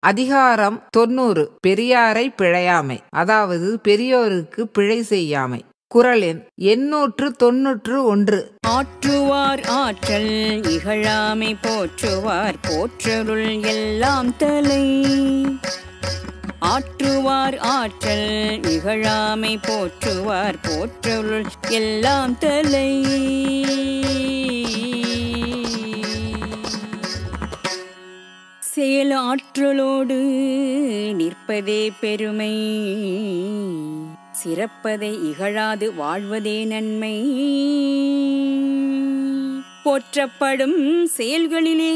அதிகாரம் தொன்னூறு பெரியாரை பிழையாமை அதாவது பெரியோருக்கு பிழை செய்யாமை குறள் எண் எண்ணூற்று தொன்னூற்று ஒன்று ஆற்றுவார் ஆற்றல் இகழாமை போற்றுவார் போற்றருள் எல்லாம் தலை ஆற்றுவார் ஆற்றல் இகழாமை போற்றுவார் போற்றருள் எல்லாம் தலை செயல் ஆற்றலோடு நிற்பதே பெருமை சிறப்பதை இகழாது வாழ்வதே நன்மை போற்றப்படும் செயல்களிலே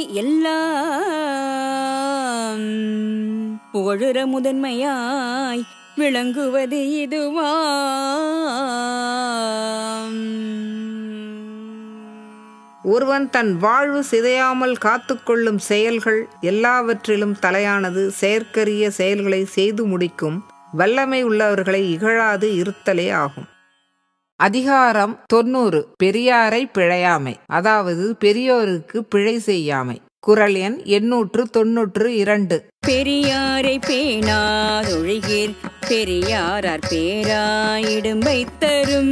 எல்லாம் புகழுற முதன்மையாய் விளங்குவது இதுவாம் ஒருவன் தன் வாழ்வு சிதையாமல் காத்துக்கொள்ளும் செயல்கள் எல்லாவற்றிலும் தலையானது செயற்கரிய செயல்களை செய்து முடிக்கும் வல்லமை உள்ளவர்களை இகழாது இருத்தலே ஆகும் அதிகாரம் தொன்னூறு பெரியாரை பிழையாமை அதாவது பெரியோருக்கு பிழை செய்யாமை குறள் எண் எண்ணூற்று தொன்னூற்று இரண்டு பெரியாரை பேணாதொழுகிற் பெரியாரார் பேராயிடும்பை தரும்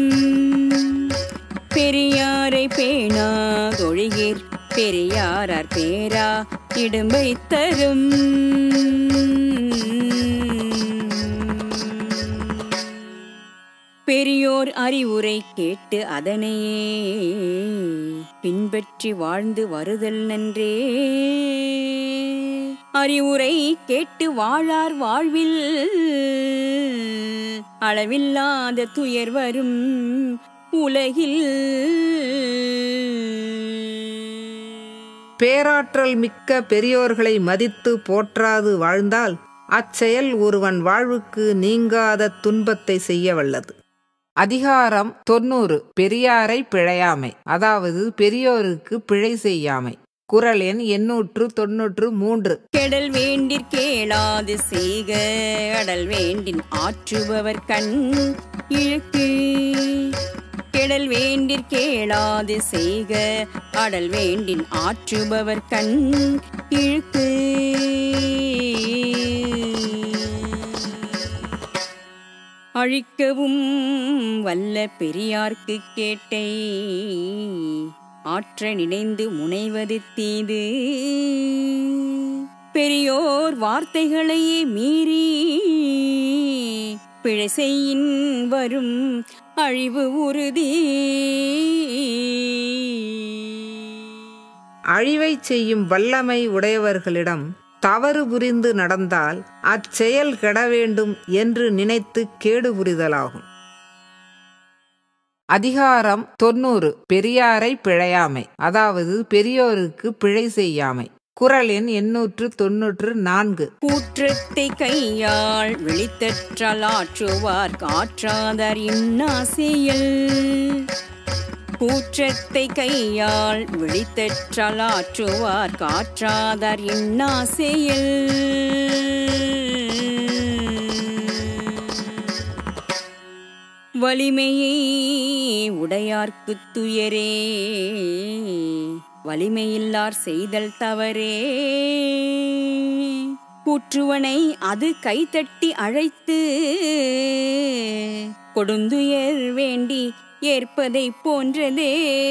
பெரியாரை பேணாதொழுகிற் பெரியாரார் பேரா இடும்பை தரும் பெரியோர் அறிவுரை கேட்டு அதனையே பின்பற்றி வாழ்ந்து வருதல் நன்றே அறிவுரை கேட்டு வாழார் வாழ்வில் அளவில்லாத துயர் வரும் உலகில் பேராற்றல் மிக்க பெரியோர்களை மதித்து போற்றாது வாழ்ந்தால் அச்செயல் ஒருவன் வாழ்வுக்கு நீங்காத துன்பத்தை செய்ய வல்லது அதிகாரம் தொன்னூறு பெரியாரை பிழையாமை அதாவது பெரியோருக்கு பிழை செய்யாமை குறள் எண் எண்ணூற்று தொன்னூற்று மூன்று கெடல் வேண்டிற் கேளாது செய்க அடல் வேண்டின் ஆற்றுபவர் கண் இழுக்கு கெடல் வேண்டிற் கேளாது செய்க அடல் வேண்டின் ஆற்றுபவர் கண் இழுக்கு அழிக்கவும் வல்ல பெரியார்க்கு கேட்டை ஆற்ற நினைந்து முனைவது தீது பெரியோர் வார்த்தைகளையே மீறி பிழை செய்யின் வரும் அழிவு உறுதி அழிவைச் செய்யும் வல்லமை உடையவர்களிடம் தவறு புரிந்து நடந்தால் அச்செயல் கெட வேண்டும் என்று நினைத்து கேடு புரிதலாகும் அதிகாரம் தொன்னூறு பெரியாரை பிழையாமை அதாவது பெரியோருக்கு பிழை செய்யாமை குறள் எண் எண்ணூற்று தொன்னூற்று நான்கு கூற்றத்தை கையால் விழித்தற்றால் ஆற்றுவார் காற்றாதார் இன்னாசையல் கூற்றத்தை கையால் விழித்தற்றால் ஆற்றுவார் காற்றாதார் இன்னாசையல் வலிமையை உடையார்க்குத் துயரே வலிமையில்லார் செய்தல் தவறே கூற்றுவனை அது கைதட்டி அழைத்து கொடுந்துயர் வேண்டி ஏற்பதை போன்றதே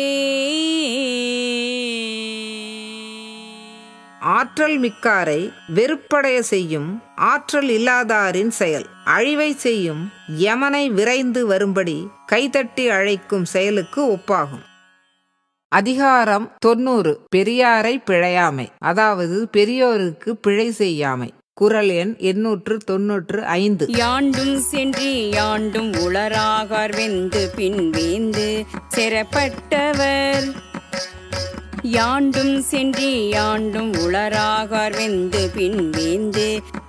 ஆற்றல் மிக்காரை வெறுப்படைய செய்யும் ஆற்றல் இல்லாதாரின் செயல் அழிவை செய்யும் யமனை விரைந்து வரும்படி கைதட்டி அழைக்கும் செயலுக்கு ஒப்பாகும் அதிகாரம் தொன்னூறு பெரியாரை பிழையாமை அதாவது பெரியோருக்கு பிழை செய்யாமை குறள் எண் எண்ணூற்று தொன்னூற்று ஐந்து யாண்டும் சென்றி யாண்டும் உளராகார் வெந்து பின் வேந்து செரப்பட்டவர் யாண்டும் சென்றி யாண்டும் உளராகார் வெந்து பின் வேந்து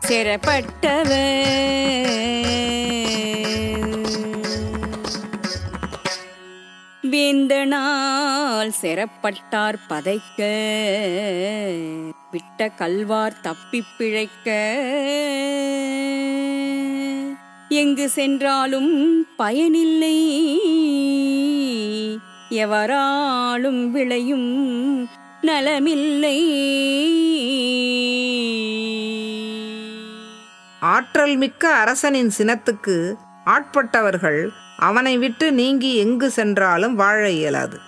செரப்பட்டவர் வேந்தனால் செரப்பட்டார் பதைக்க விட்ட கல்வார் தப்பிப் பிழைக்க எங்கு சென்றாலும் பயனில்லை எவராலும் விளையும் நலமில்லை ஆற்றல் மிக்க அரசனின் சினத்துக்கு ஆட்பட்டவர்கள் அவனை விட்டு நீங்கி எங்கு சென்றாலும் வாழ இயலாது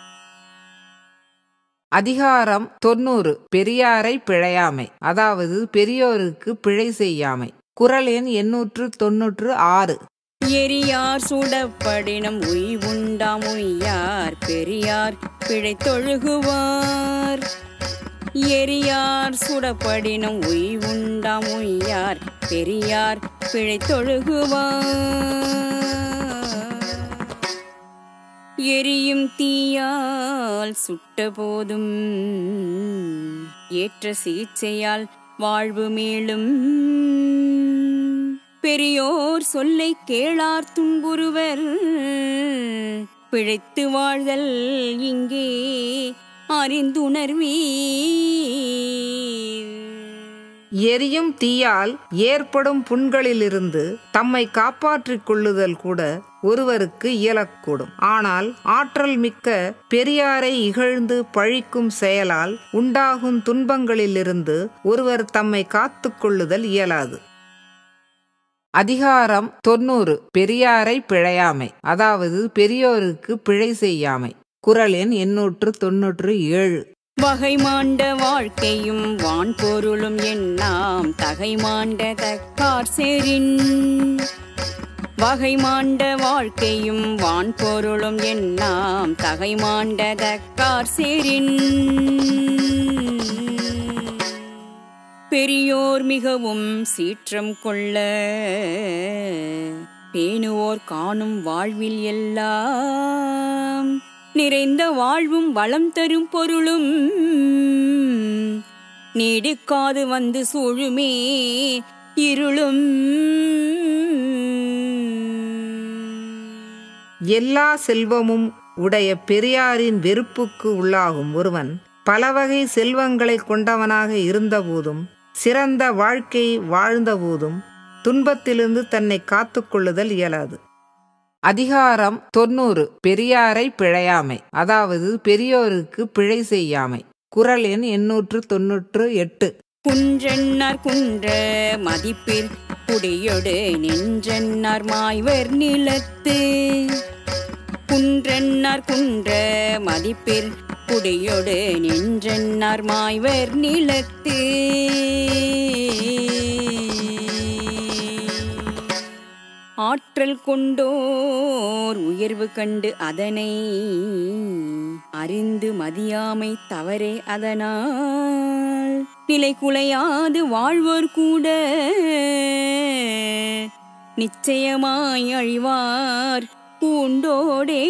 அதிகாரம் தொண்ணூறு பெரியாரை பிழையாமை அதாவது பெரியோருக்கு பிழை செய்யாமை குரல் எண் எண்ணூற்று தொன்னூற்று ஆறு எரியார் சுடப்படினம் உய்வுண்டாம் உய்யார் பெரியார் பிழைத்தொழுகுவார் எரியார் சுடப்படினம் உய்வுண்டாம் உய்யார் பெரியார் பிழைத்தொழுகுவார் எரியும் தீயால் சுட்ட போதும் ஏற்ற சிகிச்சையால் வாழ்வு மீளும் பெரியோர் சொல்லை கேளார் துன்புறுவர் பிழைத்து வாழ்தல் இங்கே அறிந்துணர்வீர் எரியும் தீயால் ஏற்படும் புண்களிலிருந்து தம்மை காப்பாற்றிக் கொள்ளுதல் கூட ஒருவருக்கு இயலக்கூடும் ஆனால் ஆற்றல் மிக்க பெரியாரை இகழ்ந்து பழிக்கும் செயலால் உண்டாகும் துன்பங்களிலிருந்து ஒருவர் தம்மை காத்துக் கொள்ளுதல் இயலாது அதிகாரம் தொன்னூறு பெரியாரை பிழையாமை அதாவது பெரியோருக்கு பிழை செய்யாமை குரல் எண் எண்ணூற்று தொன்னூற்று ஏழு வகை மாண்ட வாழ்க்கையும் வான் பொருளும் எண்ணாம் தகை மாண்ட தக்கார் சேரின் வகை மாண்ட வாழ்க்கையும் வான் பொருளும் எண்ணாம் தகை மாண்ட தக்கார் சேரின் பெரியோர் மிகவும் சீற்றம் கொள்ள பேணுவோர் காணும் வாழ்வில் எல்லாம் நிறைந்த வாழ்வும் வளம் தரும் பொருளும் நீடிக்காது வந்து சூழுமே இருளும் எல்லா செல்வமும் உடைய பெரியாரின் வெறுப்புக்கு உள்ளாகும் ஒருவன் பலவகை செல்வங்களை கொண்டவனாக இருந்தபோதும் சிறந்த வாழ்க்கை வாழ்ந்தபோதும் துன்பத்திலிருந்து தன்னை காத்துக்கொள்ளுதல் இயலாது அதிகாரம் தொன்னூறு பெரியாரை பிழையாமை அதாவது பெரியோருக்கு பிழை செய்யாமை குரல் எண் எண்ணூற்று தொன்னூற்று எட்டு குன்றென்னார் குன்ற மதிப்பில் குடியொடு நின்றென்னார் மாய்வர் நிலத்து குன்றென்னார் குன்ற மதிப்பில் குடியொடு நின்றென்னார் மாய்வர் நிலத்து ஆற்றல் கொண்டோர் உயர்வு கண்டு அதனை அறிந்து மதியாமை தவறே அதனால் நிலை குலையாது வாழ்வோர் கூட நிச்சயமாய் அழிவார் பூண்டோடே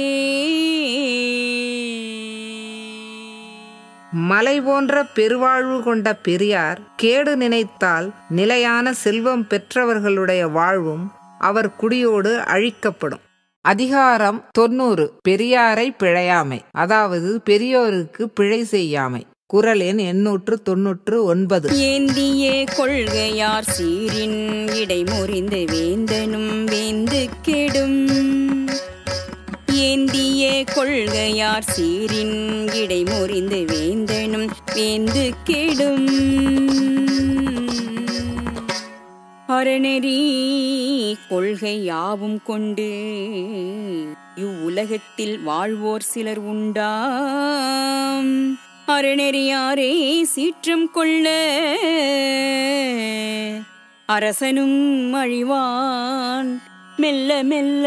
மலை போன்ற பெருவாழ்வு கொண்ட பெரியார் கேடு நினைத்தால் நிலையான செல்வம் பெற்றவர்களுடைய வாழ்வும் அவர் குடியோடு அழிக்கப்படும் அதிகாரம் தொன்னூறு பெரியாரை பிழையாமை அதாவது பெரியோருக்கு பிழை செய்யாமை குரல் எண் எண்ணூற்று தொன்னூற்று ஒன்பது ஏந்திய கொள்கையார் சீரின் இடை முறிந்து வேந்தனும் வேந்து கெடும் ஏந்திய கொள்கையார் சீரின் இடை முறிந்து வேந்தனும் வேந்து கெடும் அறநெறி கொள்கை யாவும் கொண்டு இவ்வுலகத்தில் வாழ்வோர் சிலர் உண்டாம் அறநெறியாரே சீற்றம் கொள்ள அரசனும் அழிவான் மெல்ல மெல்ல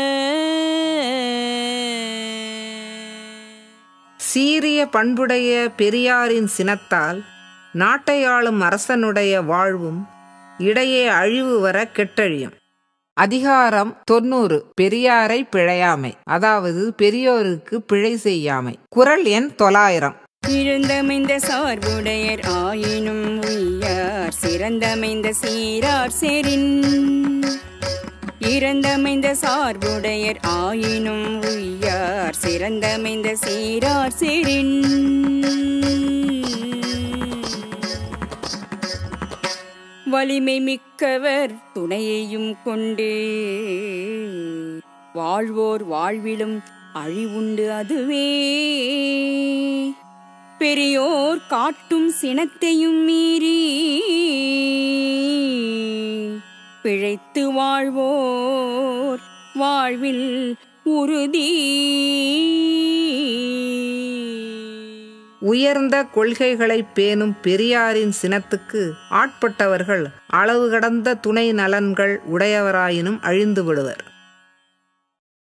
சீரிய பண்புடைய பெரியாரின் சினத்தால் நாட்டை ஆளும் அரசனுடைய வாழ்வும் இடையே அழிவு வர கெட்டழியும் அதிகாரம் தொன்னூறு பெரியாரை பிழையாமை அதாவது பெரியோருக்கு பிழை செய்யாமை குரல் எண் தொள்ளாயிரம் இருந்தமைந்த சார்புடையர் ஆயினும் உய்யார் சிறந்தமைந்த சீரார் செரின் இறந்தமைந்த சார்புடையர் ஆயினும் உய்யார் சிறந்தமைந்த சீரார் செரின் வலிமை மிக்கவர் துணையையும் கொண்டு வாழ்வோர் வாழ்விலும் அழிவுண்டு அதுவே பெரியோர் காட்டும் சினத்தையும் மீறி நிலைத்து வாழ்வோர் வாழ்வில் உறுதி உயர்ந்த கொள்கைகளை பேணும் பெரியாரின் சினத்துக்கு ஆட்பட்டவர்கள் அளவு கடந்த துணை நலன்கள் உடையவராயினும் அழிந்து விடுவர்